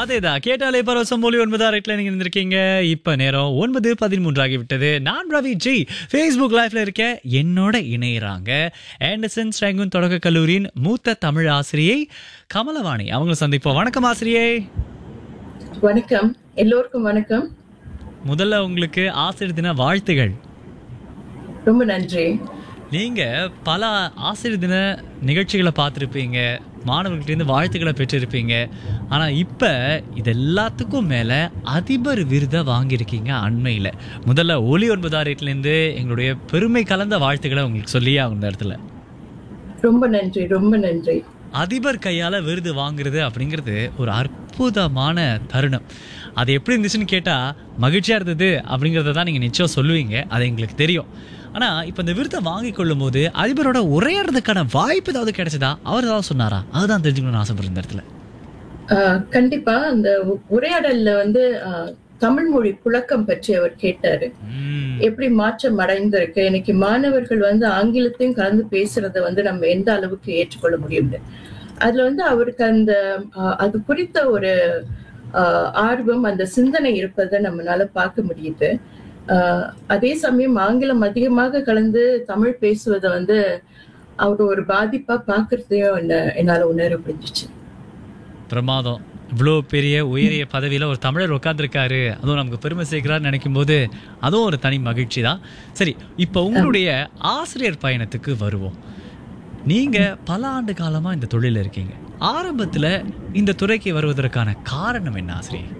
அதேதான் கேட்டாலே பரவசம் மொழி ஒன்பது ரைட்ல நீங்க இருந்திருக்கீங்க இப்ப நேரம் ஒன்பது பதிமூன்று ஆகிவிட்டது நான் ரவி ஜி ஃபேஸ்புக் லைவ்ல இருக்க என்னோட இணையறாங்க ஆண்டர்சன் ஸ்ரேங்குன் தொடக்க கல்லூரியின் மூத்த தமிழ் ஆசிரியை கமலவாணி அவங்களை சந்திப்போம் வணக்கம் ஆசிரியை வணக்கம் எல்லோருக்கும் வணக்கம் முதல்ல உங்களுக்கு ஆசிரியர் தின வாழ்த்துகள் ரொம்ப நன்றி நீங்க பல ஆசிரியர் தின நிகழ்ச்சிகளை பார்த்துருப்பீங்க மாணவர்கள்ட்டேருந்து வாழ்த்துக்களை பெற்றிருப்பீங்க ஆனா இப்ப இது எல்லாத்துக்கும் மேல அதிபர் விருதை வாங்கியிருக்கீங்க அண்மையில முதல்ல ஒலி ஒன்பதாயிரத்துலேருந்து எங்களுடைய பெருமை கலந்த வாழ்த்துக்களை உங்களுக்கு சொல்லியே ஆகும் இந்த இடத்துல ரொம்ப நன்றி ரொம்ப நன்றி அதிபர் கையால விருது வாங்குறது அப்படிங்கிறது ஒரு அற்புதமான தருணம் அது எப்படி இருந்துச்சுன்னு கேட்டா மகிழ்ச்சியா இருந்தது அப்படிங்கறத தான் நீங்க நிச்சயம் சொல்லுவீங்க அது எங்களுக்கு தெரியும் ஆனா இப்ப இந்த விருதை வாங்கி கொள்ளும் போது அதிபரோட உரையாடுறதுக்கான வாய்ப்பு ஏதாவது கிடைச்சதா அவர் ஏதாவது சொன்னாரா அதுதான் தெரிஞ்சுக்கணும்னு ஆசைப்படுற இந்த இடத்துல ஆஹ் கண்டிப்பா அந்த உ- உரையாடல்ல வந்து ஆஹ், தமிழ் மொழி புழக்கம் பற்றி அவர் கேட்டாரு உம், எப்படி மாற்றம் அடைந்திருக்கு இன்னைக்கு மாணவர்கள் வந்து ஆங்கிலத்தையும் கலந்து பேசுறத வந்து நம்ம எந்த அளவுக்கு ஏற்றுக்கொள்ள முடியும்னு அதுல வந்து அவருக்கு அந்த ஆஹ், அது குறித்த ஒரு ஆஹ், ஆர்வம் அந்த சிந்தனை இருப்பதை நம்மளால பார்க்க முடியுது ஆஹ், அதே சமயம் ஆங்கிலம் அதிகமாக கலந்து தமிழ் பேசுவதை வந்து அவர் ஒரு பாதிப்பா பாக்குறதையும் என்ன- என்னால உணர முடிஞ்சிச்சு பிரமாதம் இவ்வளோ பெரிய உயரிய பதவியில் ஒரு தமிழர் உட்காந்துருக்காரு அதுவும் நமக்கு பெருமை சேர்க்கிறான்னு நினைக்கும் போது அதுவும் ஒரு தனி மகிழ்ச்சி தான் சரி இப்போ உங்களுடைய ஆசிரியர் பயணத்துக்கு வருவோம் நீங்க பல ஆண்டு காலமா இந்த தொழில இருக்கீங்க ஆரம்பத்துல இந்த துறைக்கு வருவதற்கான காரணம் என்ன ஆசிரியர்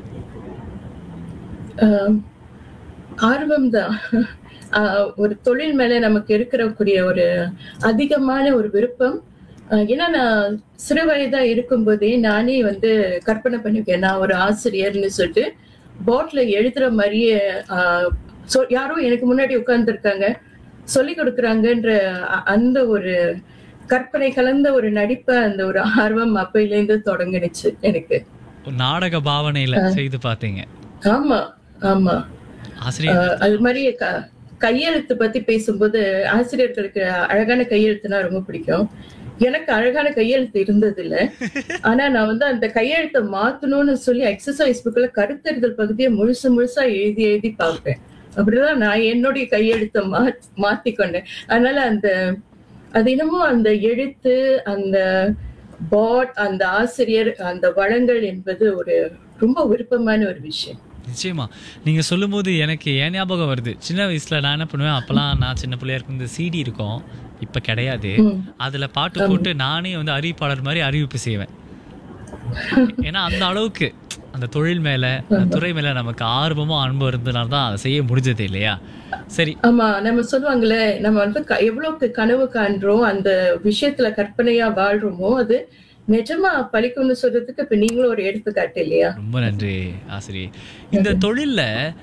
ஆஹ் ஆர்வம்தான் ஆஹ் ஒரு தொழில் மேல நமக்கு இருக்கக்கூடிய ஒரு அதிகமான ஒரு விருப்பம் ஆஹ் ஏன்னா நான் சிறு வயதா இருக்கும்போதே நானே வந்து கற்பனை பண்ணிருக்கேன் நான் ஒரு ஆசிரியர்னு சொல்லிட்டு போர்ட்ல எழுதுற மாதிரியே ஆஹ் சொ- யாரோ எனக்கு முன்னாடி உட்கார்ந்துருக்காங்க சொல்லி கொடுக்குறாங்கன்ற அ- அந்த ஒரு கற்பனை கலந்த ஒரு நடிப்பை அந்த ஒரு ஆர்வம் அப்பையிலேருந்து தொடங்குனுச்சு எனக்கு ஒரு நாடக பாவனையில செய்து பார்த்தீங்க ஆமா ஆமா ஆசிரியர் ஆஹ் அது மாதிரி க- கையெழுத்து பத்தி பேசும்போது ஆசிரியர்களுக்கு அழகான கையெழுத்துனா ரொம்ப பிடிக்கும் எனக்கு அழகான கையெழுத்து இருந்தது இல்ல ஆனா நான் வந்து அந்த கையெழுத்தை மாத்தணும்னு சொல்லி எக்ஸசைஸ் புக்ல கருத்தறிதல் பகுதியை முழுசு முழுசா எழுதி எழுதி பார்ப்பேன் அப்படிதான் நான் என்னுடைய கையெழுத்தை மா மாத்திக்கொண்டேன் அதனால அந்த அது என்னமோ அந்த எழுத்து அந்த பாட் அந்த ஆசிரியர் அந்த வளங்கள் என்பது ஒரு ரொம்ப விருப்பமான ஒரு விஷயம் நிச்சயமா நீங்க சொல்லும்போது எனக்கு ஏன் ஞாபகம் வருது சின்ன வயசுல நான் என்ன பண்ணுவேன் அப்பெல்லாம் நான் சின்ன பிள்ளையா இருக்கும் இந்த சிடி இருக்கும் இப்ப கிடையாது ம். அதுல பாட்டு போட்டு நானே வந்து அறிவிப்பாளர் மாதிரி அறிவிப்பு செய்வேன் ஏன்னா அந்த அளவுக்கு அந்த தொழில் மேல அந்த துறை மேல நமக்கு ஆர்வமும் அன்பும் இருந்தனால தான் அதை செய்ய முடிஞ்சது இல்லையா சரி ஆமா நம்ம சொல்லுவாங்கல்ல நம்ம வந்து க- எவ்வளவுக்கு கனவு காண்றோம் அந்த விஷயத்துல கற்பனையா வாழ்றோமோ அது நிஜமா பலிக்கும்னு சொல்றதுக்கு இப்ப நீங்களும் ஒரு எடுத்துக்காட்டு இல்லையா ரொம்ப நன்றி ஆசிரியர் இந்த தொழில்ல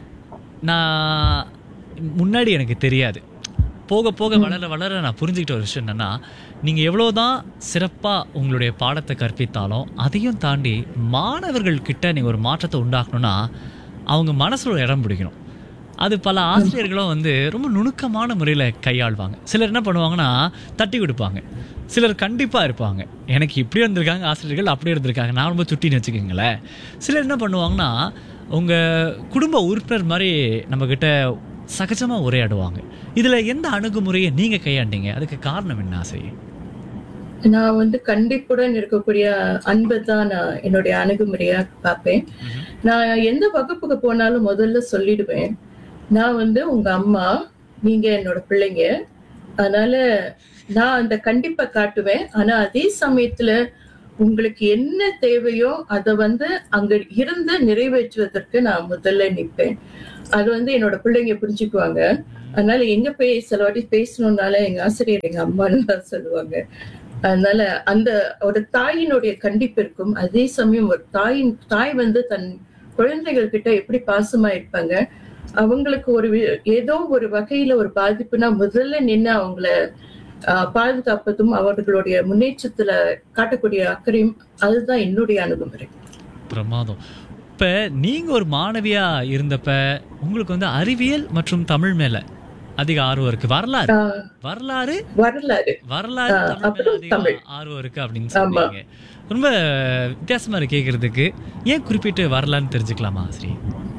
நான் முன்னாடி எனக்கு தெரியாது போக போக வளர வளர நான் புரிஞ்சுக்கிட்ட ஒரு விஷயம் என்னன்னா நீங்க எவ்வளவுதான் சிறப்பா உங்களுடைய பாடத்தை கற்பித்தாலும் அதையும் தாண்டி மாணவர்கள் கிட்ட நீங்க ஒரு மாற்றத்தை உண்டாக்கணும்னா அவங்க மனசுல ஒரு இடம் பிடிக்கணும் அது பல ஆசிரியர்களும் வந்து ரொம்ப நுணுக்கமான முறையில் கையாள்வாங்க சிலர் என்ன பண்ணுவாங்கன்னா தட்டி கொடுப்பாங்க சிலர் கண்டிப்பாக இருப்பாங்க எனக்கு இப்படி இருந்திருக்காங்க ஆசிரியர்கள் அப்படி இருந்திருக்காங்க நான் ரொம்ப சுட்டின்னு வச்சுக்கோங்களேன் சிலர் என்ன பண்ணுவாங்கன்னா உங்கள் குடும்ப உறுப்பினர் மாதிரி நம்மக்கிட்ட சகஜமாக உரையாடுவாங்க இதில் எந்த அணுகுமுறையை நீங்கள் கையாண்டீங்க அதுக்கு காரணம் என்ன ஆசை நான் வந்து கண்டிப்புடன் இருக்கக்கூடிய அன்பை தான் நான் என்னுடைய அணுகுமுறையா பார்ப்பேன் நான் எந்த வகுப்புக்கு போனாலும் முதல்ல சொல்லிடுவேன் நான் வந்து உங்க அம்மா நீங்க என்னோட பிள்ளைங்க அதனால நான் அந்த கண்டிப்பை காட்டுவேன் ஆனா அதே சமயத்துல உங்களுக்கு என்ன தேவையோ அதை வந்து அங்க இருந்து நிறைவேற்றுவதற்கு நான் முதல்ல நிற்பேன் அது வந்து என்னோட பிள்ளைங்க புரிஞ்சுக்குவாங்க அதனால எங்க போய் சில வாட்டி பேசணும்னால எங்க ஆசிரியர் எங்க அம்மான்னு தான் சொல்லுவாங்க அதனால அந்த ஒரு தாயினுடைய கண்டிப்பு இருக்கும் அதே சமயம் ஒரு தாயின் தாய் வந்து தன் குழந்தைகள் கிட்ட எப்படி பாசமா இருப்பாங்க அவங்களுக்கு ஒரு வி- ஏதோ ஒரு வகையில ஒரு பாதிப்புனா முதல்ல நின்று அவங்கள ஆஹ், பாதுகாப்பதும் அவர்களுடைய முன்னேற்றத்துல காட்டக்கூடிய அக்கறையும் அதுதான் என்னுடைய அணுகுமுறை பிரமாதம் இப்போ நீங்கள் ஒரு மாணவியாக இருந்தப்ப உங்களுக்கு வந்து அறிவியல் மற்றும் தமிழ் மேலே அதிக ஆர்வம் இருக்கு வரலாறு ஆஹ் வரலாறு வரலாறு வரலாறு ஆ, தமிழ் மேல அப்புறம் அதிக தமிழ். ஆர்வம் இருக்கு அப்படின்னு ஆமா. சொன்னீங்க ரொம்ப வித்தியாசமா இருக்கு கேக்குறதுக்கு ஏன் குறிப்பிட்டு வரலான்னு தெரிஞ்சுக்கலாமா ஸ்ரீ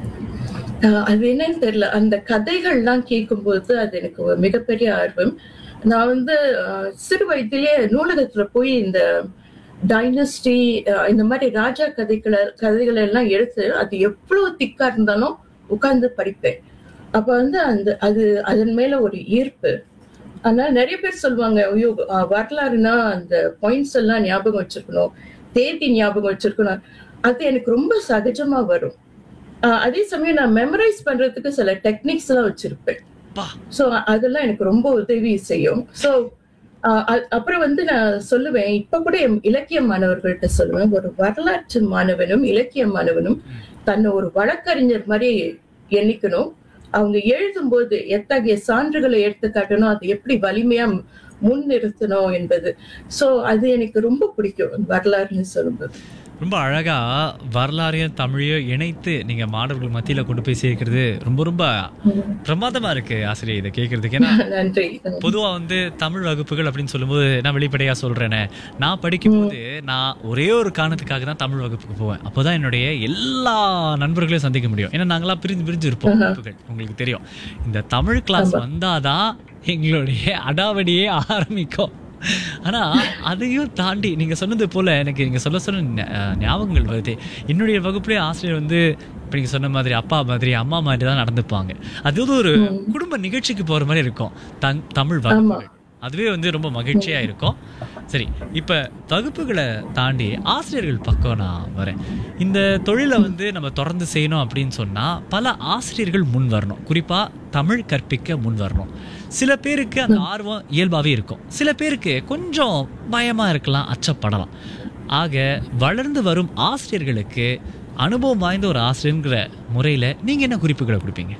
ஆஹ் அது என்னன்னு தெரியல அந்த கதைகள்லாம் கேட்கும்போது அது எனக்கு ஒரு மிகப்பெரிய ஆர்வம் நான் வந்து ஆஹ் சிறு வயதிலேயே நூலகத்துல போய் இந்த டைனஸ்டி இந்த மாதிரி ராஜா கதைகளை கதைகளை எல்லாம் எடுத்து அது எவ்வளவு திக்கா இருந்தாலும் உட்கார்ந்து படிப்பேன் அப்ப வந்து அந்த அது அதன் மேல ஒரு ஈர்ப்பு ஆனா நிறைய பேர் சொல்லுவாங்க ஐயோ ஆஹ் வரலாறுனா அந்த பாயிண்ட்ஸ் எல்லாம் ஞாபகம் வச்சிருக்கணும் தேதி ஞாபகம் வச்சிருக்கணும் அது எனக்கு ரொம்ப சகஜமா வரும் ஆஹ் அதே சமயம் நான் மெமரைஸ் பண்றதுக்கு சில டெக்னிக்ஸ் எல்லாம் வச்சிருப்பேன் பா ஸோ அதெல்லாம் எனக்கு ரொம்ப உதவி செய்யும் ஸோ அப்புறம் வந்து நான் சொல்லுவேன் இப்ப கூட என் இலக்கிய மாணவர்கள்ட்ட சொல்லுவேன் ஒரு வரலாற்று மாணவனும் இலக்கிய மாணவனும் தன்னை ஒரு வழக்கறிஞர் மாதிரி எண்ணிக்கணும் அவங்க எழுதும்போது எத்தகைய சான்றுகளை எடுத்து காட்டணும் அது எப்படி வலிமையா முன் நிறுத்தணும் என்பது சோ அது எனக்கு ரொம்ப பிடிக்கும் வரலாறுன்னு சொல்லும்போது ரொம்ப அழகா வரலாறையும் தமிழையும் இணைத்து நீங்க மாணவர்கள் மத்தியில கொண்டு போய் சேர்க்கிறது ரொம்ப ரொம்ப பிரமாதமா இருக்கு ஆசிரியர் இதை கேட்கறதுக்கு ஏன்னா நன்றி பொதுவா வந்து தமிழ் வகுப்புகள் அப்படின்னு சொல்லும்போது நான் வெளிப்படையா சொல்றேனே நான் படிக்கும்போது நான் ஒரே ஒரு காரணத்துக்காக தான் தமிழ் வகுப்புக்கு போவேன் அப்போதான் என்னுடைய எல்லா நண்பர்களையும் சந்திக்க முடியும் ஏன்னா நாங்களாம் பிரிஞ்சு பிரிஞ்சு இருப்போம் வகுப்புகள் உங்களுக்கு தெரியும் இந்த தமிழ் கிளாஸ் வந்தாதான் எங்களுடைய அடாவடியே ஆரம்பிக்கும் ஆனா அதையும் தாண்டி நீங்க சொன்னது போல எனக்கு நீங்க சொல்ல சொல்ல ஞா- ஞாபகங்கள் வருது என்னுடைய வகுப்புலேயே ஆசிரியர் வந்து இப்ப நீங்க சொன்ன மாதிரி அப்பா மாதிரி அம்மா மாதிரி தான் நடந்துப்பாங்க அது வந்து ஒரு குடும்ப நிகழ்ச்சிக்கு போற மாதிரி இருக்கும் தங் தமிழ் வகுப்புகள் அதுவே வந்து ரொம்ப மகிழ்ச்சியா இருக்கும் சரி இப்ப வகுப்புகளை தாண்டி ஆசிரியர்கள் பக்கம் நான் வரேன் இந்த தொழிலை வந்து நம்ம தொடர்ந்து செய்யணும் அப்படின்னு சொன்னா பல ஆசிரியர்கள் முன் வரணும் குறிப்பா தமிழ் கற்பிக்க முன் வரணும் சில பேருக்கு அந்த ஆர்வம் இயல்பாவே இருக்கும் சில பேருக்கு கொஞ்சம் பயமா இருக்கலாம் அச்சப்படலாம் ஆக வளர்ந்து வரும் ஆசிரியர்களுக்கு அனுபவம் வாய்ந்த ஒரு ஆசிரியர்ங்கிற முறையில நீங்க என்ன குறிப்புகளை கொடுப்பீங்க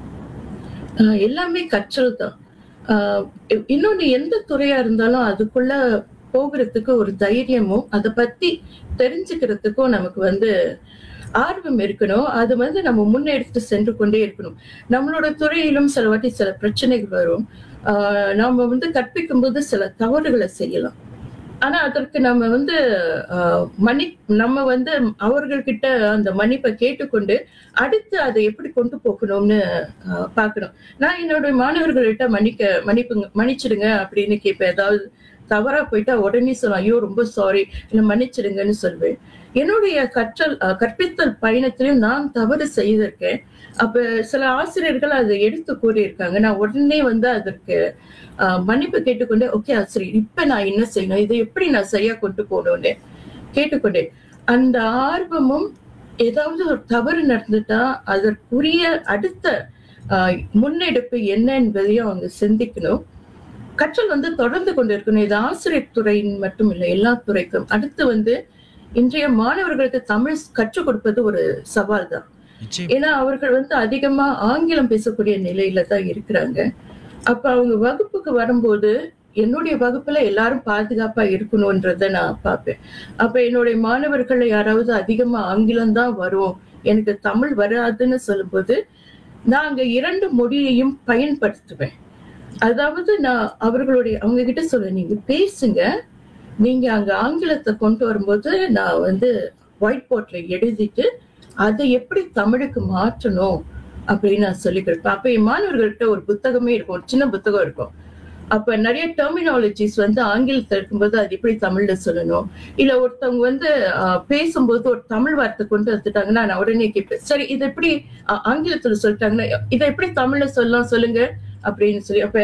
ஆஹ் எல்லாமே கற்றல் தான் ஆஹ் இ- இன்னொன்னு எந்த துறையா இருந்தாலும் அதுக்குள்ள போகிறதுக்கு ஒரு தைரியமும் அதை பத்தி தெரிஞ்சுக்கிறதுக்கும் நமக்கு வந்து ஆர்வம் இருக்கணும் அது வந்து நம்ம முன்னெடுத்து சென்று கொண்டே இருக்கணும் நம்மளோட துறையிலும் சில வாட்டி சில பிரச்சனைகள் வரும் ஆஹ் நாம வந்து கற்பிக்கும் போது சில தவறுகளை செய்யலாம் ஆனா அதற்கு நம்ம வந்து ஆஹ் மன்னி நம்ம வந்து அவர்கள்கிட்ட அந்த மன்னிப்பை கேட்டுக்கொண்டு அடுத்து அதை எப்படி கொண்டு போகணும்னு ஆஹ் பார்க்கணும் நான் என்னோட மாணவர்கள்கிட்ட மன்னிக்க மன்னிப்புங்க மன்னிச்சிடுங்க அப்படின்னு கேட்பேன் ஏதாவது தவறா போயிட்டா உடனே சொல்லுவேன் ஐயோ ரொம்ப சாரி இல்ல மன்னிச்சிடுங்கன்னு சொல்வேன் என்னுடைய கற்றல் ஆஹ் கற்பித்தல் பயணத்திலும் நான் தவறு செய்திருக்கேன் அப்ப சில ஆசிரியர்கள் அதை எடுத்து கூறியிருக்காங்க நான் உடனே வந்து அதற்கு ஆஹ் மன்னிப்பு கேட்டுக்கொண்டே ஓகே ஆசிரியர் இப்ப நான் என்ன செய்யணும் இதை எப்படி நான் சரியா கொண்டு போகணும்னு கேட்டுக்கொண்டேன் அந்த ஆர்வமும் ஏதாவது ஒரு தவறு நடந்துட்டா அதற்குரிய அடுத்த ஆஹ் முன்னெடுப்பு என்ன என்பதையும் அவங்க சிந்திக்கணும் கற்றல் வந்து தொடர்ந்து கொண்டு இருக்கணும் இது ஆசிரியர் துறையின் மட்டும் இல்லை எல்லா துறைக்கும் அடுத்து வந்து இன்றைய மாணவர்களுக்கு தமிழ் கற்றுக் கொடுப்பது ஒரு சவால் தான் நிச்சயம் ஏன்னா அவர்கள் வந்து அதிகமா ஆங்கிலம் பேசக்கூடிய நிலையில தான் இருக்கிறாங்க அப்ப அவங்க வகுப்புக்கு வரும்போது என்னுடைய வகுப்புல எல்லாரும் பாதுகாப்பா இருக்கணும்ன்றத நான் பார்ப்பேன் அப்ப என்னுடைய மாணவர்கள் யாராவது அதிகமா ஆங்கிலம் தான் வரும் எனக்கு தமிழ் வராதுன்னு சொல்லும்போது நான் அங்க இரண்டு மொழியையும் பயன்படுத்துவேன் அதாவது நான் அவர்களுடைய அவங்க கிட்ட சொல்ல நீங்க பேசுங்க நீங்க அங்க ஆங்கிலத்தை கொண்டு வரும்போது நான் வந்து ஒயிட் போர்ட்ல எழுதிட்டு அதை எப்படி தமிழுக்கு மாற்றணும் அப்படின்னு நான் சொல்லி கொடுப்பேன் அப்ப என் மாணவர்கள்ட்ட ஒரு புத்தகமே இருக்கும் ஒரு சின்ன புத்தகம் இருக்கும் அப்ப நிறைய டெர்மினாலஜிஸ் வந்து ஆங்கிலத்துல இருக்கும்போது அது எப்படி தமிழ்ல சொல்லணும் இல்ல ஒருத்தவங்க வந்து ஆஹ், பேசும்போது ஒரு தமிழ் வார்த்தை கொண்டு வந்துட்டாங்கன்னா நான் உடனே கேட்பேன் சரி இது எப்படி ஆ- ஆங்கிலத்துல சொல்லிட்டாங்கன்னா இதை எப்படி தமிழ்ல சொல்லலாம் சொல்லுங்க அப்படின்னு சொல்லி அப்ப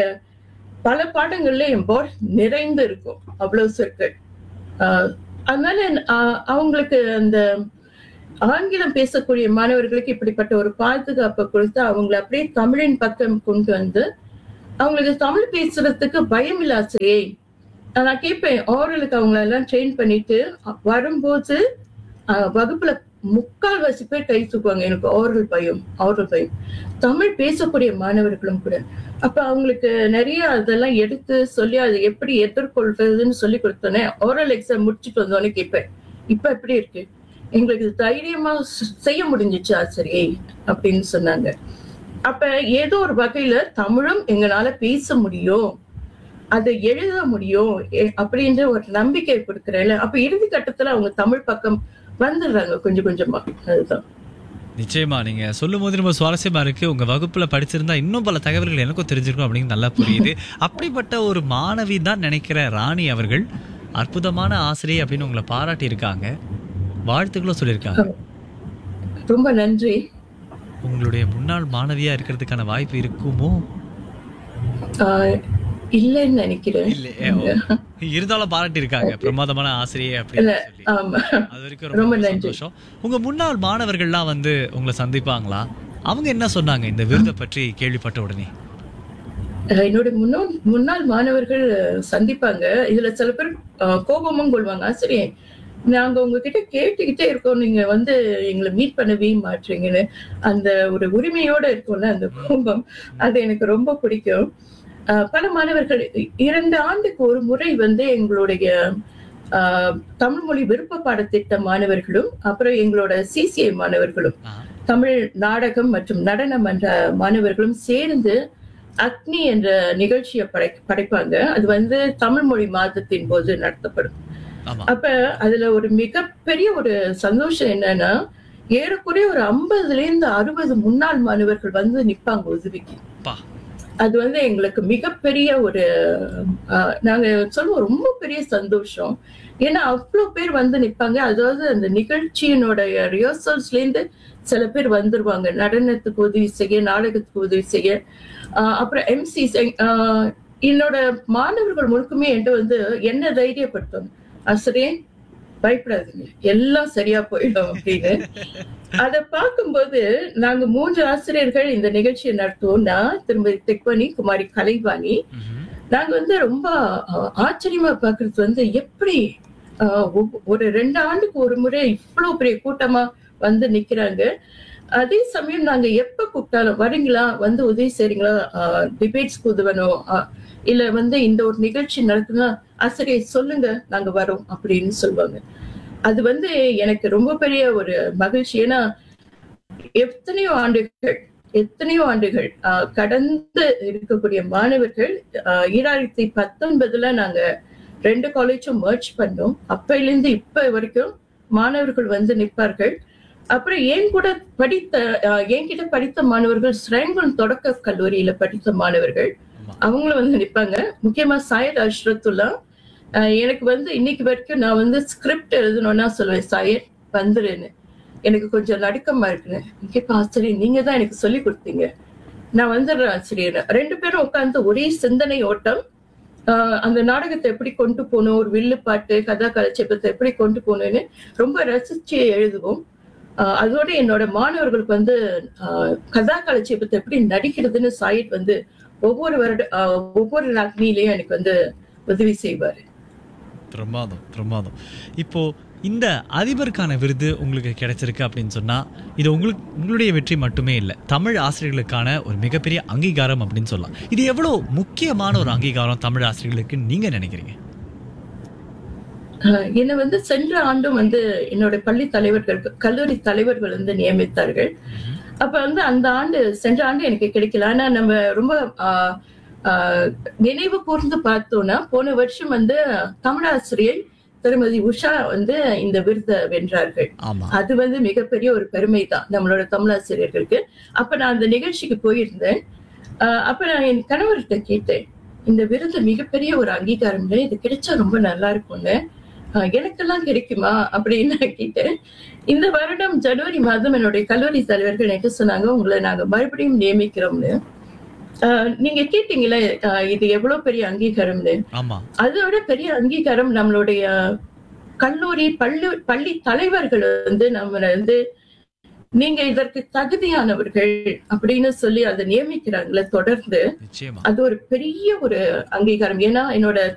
பல பாடங்கள்ல என் போர்ட் நிறைந்து இருக்கும் அவ்வளவு சொற்கள் ஆஹ், அதனால ஆஹ், அவங்களுக்கு அந்த ஆங்கிலம் பேசக்கூடிய மாணவர்களுக்கு இப்படிப்பட்ட ஒரு பாதுகாப்பை கொடுத்து அவங்களை அப்படியே தமிழின் பக்கம் கொண்டு வந்து அவங்களுக்கு தமிழ் பேசுறதுக்கு பயம் இல்ல ஆசிரியை நான் கேட்பேன் ஓரலுக்கு அவங்கள எல்லாம் ட்ரெயின் பண்ணிட்டு அ- வரும்போது அஹ், வகுப்புல முக்கால்வாசி பேர் கை தூக்குவாங்க எனக்கு ஓரல் பயம் ஓரல் பயம் தமிழ் பேசக்கூடிய மாணவர்களும் கூட அப்ப அவங்களுக்கு நிறைய அதெல்லாம் எடுத்து சொல்லி அதை எப்படி எதிர்கொள்றதுன்னு சொல்லி கொடுத்தோன்னே ஓரல் எக்ஸாம் முடிச்சுட்டு வந்தோடனே கேட்பேன் இப்ப எப்படி இருக்கு எங்களுக்கு தைரியமா செ- செய்ய முடிஞ்சிச்சு ஆசிரியை அப்படின்னு சொன்னாங்க அப்ப ஏதோ ஒரு வகையில தமிழும் எங்களால பேச முடியும் அதை எழுத முடியும் எ- அப்படின்ற ஒரு நம்பிக்கை கொடுக்கறேன் அப்ப இறுதி கட்டத்துல அவங்க தமிழ் பக்கம் வந்துடுறாங்க கொஞ்சம் கொஞ்சமா அதுதான் நிச்சயமா நீங்க சொல்லும் போது ரொம்ப சுவாரஸ்யமா இருக்கு உங்க வகுப்புல படிச்சிருந்தா இன்னும் பல தகவல்கள் எனக்கும் தெரிஞ்சிருக்கும் அப்படின்னு நல்லா புரியுது அப்படிப்பட்ட ஒரு மாணவி தான் நினைக்கிற ராணி அவர்கள் அற்புதமான ஆசிரியை அப்படின்னு உங்களை பாராட்டி இருக்காங்க வாழ்த்துக்களும் சொல்லியிருக்காங்க ரொம்ப நன்றி உங்களுடைய முன்னாள் மாணவியா இருக்கிறதுக்கான வாய்ப்பு இருக்குமோ ஆஹ் இல்லைன்னு நினைக்கிறேன் இல்ல இருந்தாலும் பாராட்டி இருக்காங்க பிரமாதமான ஆசிரியை அப்படின்னு சொல்லி ஆமா அது வரைக்கும் ரொம்ப ரொம்ப நன்றி. சந்தோஷம் உங்க முன்னாள் மாணவர்கள்லாம் வந்து உங்களை சந்திப்பாங்களா அவங்க என்ன சொன்னாங்க இந்த விருதை பற்றி கேள்விப்பட்ட உடனே அஹ் என்னுடைய முன்னாள் முன்னாள் மாணவர்கள் அஹ், சந்திப்பாங்க இதுல சில பேர் அஹ், கோபமும் கொள்வாங்க ஆசிரியர் நாங்க உங்ககிட்ட கேட்டுக்கிட்டே இருக்கோம் நீங்க வந்து எங்களை மீட் பண்ணவே மாட்டீங்கன்னு அந்த ஒரு உரிமையோட இருக்கும்ல அந்த கோபம் அது எனக்கு ரொம்ப பிடிக்கும் அஹ், பல மாணவர்கள் இ- இரண்டு ஆண்டுக்கு ஒரு முறை வந்து எங்களுடைய அஹ், தமிழ் மொழி விருப்ப பாடத்திட்ட மாணவர்களும் அப்புறம் எங்களோட சிசிஐ மாணவர்களும் ஆ, தமிழ் நாடகம் மற்றும் நடன மன்ற மாணவர்களும் சேர்ந்து அக்னி என்ற நிகழ்ச்சியை படை படைப்பாங்க அது வந்து தமிழ் மொழி மாதத்தின் போது நடத்தப்படும் ஆமா அப்ப அதுல ஒரு மிகப்பெரிய ஒரு சந்தோஷம் என்னன்னா ஏறக்குறைய ஒரு ஐம்பதுல இருந்து அறுபது முன்னாள் மாணவர்கள் வந்து நிப்பாங்க உதவிக்கு பா அது வந்து எங்களுக்கு மிகப்பெரிய ஒரு ஆஹ், நாங்க சொல்லுவோம் ரொம்ப பெரிய சந்தோஷம் ஏன்னா அவ்வளவு பேர் வந்து நிப்பாங்க அதாவது அந்த நிகழ்ச்சியினுடைய ரிஹர்சல்ஸ்ல இருந்து சில பேர் வந்துருவாங்க நடனத்துக்கு உதவி செய்ய நாடகத்துக்கு உதவி செய்ய ஆஹ், அப்புறம் எம்சி என்னோட மாணவர்கள் முழுக்குமே என்கிட்ட வந்து என்ன தைரியப்படுத்தும் ஆசிரியர் பயப்படாதீங்க எல்லாம் சரியா போயிடும் அப்படின்னு அத பார்க்கும்போது நாங்க மூன்று ஆசிரியர்கள் இந்த நிகழ்ச்சியை நடத்துவோம் நான் திருமதி தெக்வனி குமாரி கலைவாணி ம்ஹும். நாங்க வந்து ரொம்ப அஹ், ஆச்சரியமா பாக்குறது வந்து எப்படி அஹ், ஒவ்வொ- ஒரு ரெண்டு ஆண்டுக்கு ஒரு முறை இவ்வளவு பெரிய கூட்டமா வந்து நிக்கிறாங்க அதே சமயம் நாங்க எப்ப கூப்பிட்டாலும் வரீங்களா வந்து உதவி செய்றீங்களா டிபேட்ஸ்க்கு உதவணும் அஹ், இல்ல வந்து இந்த ஒரு நிகழ்ச்சி நடக்குதுன்னா ஆசிரியர் சொல்லுங்க நாங்க வரோம் அப்படின்னு சொல்லுவாங்க அது வந்து எனக்கு ரொம்ப பெரிய ஒரு மகிழ்ச்சி ஏன்னா எத்தனையோ ஆண்டுகள் எத்தனையோ ஆண்டுகள் ஆஹ், கடந்து இருக்கக்கூடிய மாணவர்கள் ஆஹ், ஈராயிரத்தி பத்தொன்பதுல நாங்க ரெண்டு காலேஜும் மர்ச் பண்ணோம் அப்பையில இருந்து இப்ப வரைக்கும் மாணவர்கள் வந்து நிற்பார்கள் அப்புறம் என் கூட படித்த ஆஹ், என்கிட்ட படித்த மாணவர்கள் ஸ்ரேங்குன் தொடக்க கல்லூரியில படித்த மாணவர்கள் ஆமா. அவங்களும் வந்து நிப்பாங்க முக்கியமா சாயத் அஷ்ரத்துல்லா ஆஹ், எனக்கு வந்து இன்னைக்கு வரைக்கும் நான் வந்து ஸ்கிரிப்ட் எழுதணும்னா சொல்லுவேன் சாயத் வந்துருன்னு எனக்கு கொஞ்சம் நடுக்கமா இருக்குன்னு கேட்ப ஆசிரியர் நீங்க தான் எனக்கு சொல்லி கொடுத்தீங்க நான் வந்துடுறேன் ஆசிரியர் ரெண்டு பேரும் உட்கார்ந்து ஒரே சிந்தனை ஓட்டம் ஆஹ் அந்த நாடகத்தை எப்படி கொண்டு போகணும் ஒரு வில்லு பாட்டு கதா கலைச்சேபத்தை எப்படி கொண்டு போகணும்னு ரொம்ப ரசிச்சு எழுதுவோம் ஆஹ் அதோட என்னோட மாணவர்களுக்கு வந்து ஆஹ் கதா கலைச்சேபத்தை எப்படி நடிக்கிறதுன்னு சாயிட் வந்து ஒவ்வொரு வருட ஆஹ் ஒவ்வொரு நாட்களிலையும் எனக்கு வந்து உதவி செய்வாரு பிரமாதம் பிரமாதம் இப்போ இந்த அதிபருக்கான விருது உங்களுக்கு கிடைச்சிருக்கு அப்படின்னு சொன்னா இது உங்களுக்கு உங்களுடைய வெற்றி மட்டுமே இல்லை தமிழ் ஆசிரியர்களுக்கான ஒரு மிகப்பெரிய அங்கீகாரம் அப்படின்னு சொல்லலாம் இது எவ்வளவு முக்கியமான ஒரு அங்கீகாரம் தமிழ் ஆசிரியர்களுக்கு நீங்க நினைக்கிறீங்க ஆஹ் என்னை வந்து சென்ற ஆண்டும் வந்து என்னோட பள்ளி தலைவர்கள் கல்லூரி தலைவர்கள் வந்து நியமித்தார்கள் அப்ப வந்து அந்த ஆண்டு சென்ற ஆண்டு எனக்கு கிடைக்கல ஆனா நம்ம ரொம்ப ஆஹ், ஆஹ், நினைவு கூர்ந்து பார்த்தோம்னா போன வருஷம் வந்து தமிழாசிரியர் திருமதி உஷா வந்து இந்த விருதை வென்றார்கள் ஆமா அது வந்து மிகப்பெரிய ஒரு பெருமை தான் நம்மளோட தமிழாசிரியர்களுக்கு அப்ப நான் அந்த நிகழ்ச்சிக்கு போயிருந்தேன் ஆஹ் அப்ப நான் என் கணவர்கிட்ட கேட்டேன் இந்த விருது மிகப்பெரிய ஒரு அங்கீகாரம் இல்லை இது கிடைச்சா ரொம்ப நல்லா இருக்கும்னு ஆஹ் எனக்கெல்லாம் கிடைக்குமா அப்படின்னு நான் கேட்டேன் இந்த வருடம் ஜனவரி மாதம் என்னுடைய கல்லூரி தலைவர்கள் எனக்கு சொன்னாங்க உங்களை நாங்க மறுபடியும் நியமிக்கிறோம்னு ஆஹ் நீங்க கேட்டீங்களே ஆஹ் இது எவ்வளவு பெரிய அங்கீகாரம்னு ஆமா அதை விட பெரிய அங்கீகாரம் நம்மளுடைய கல்லூரி பள்ளி பள்ளி தலைவர்கள் வந்து நம்மள வந்து நீங்க இதற்கு தகுதியானவர்கள் அப்படின்னு சொல்லி அதை நியமிக்கிறாங்களே தொடர்ந்து நிச்சயமா அது ஒரு பெரிய ஒரு அங்கீகாரம் ஏன்னா என்னோட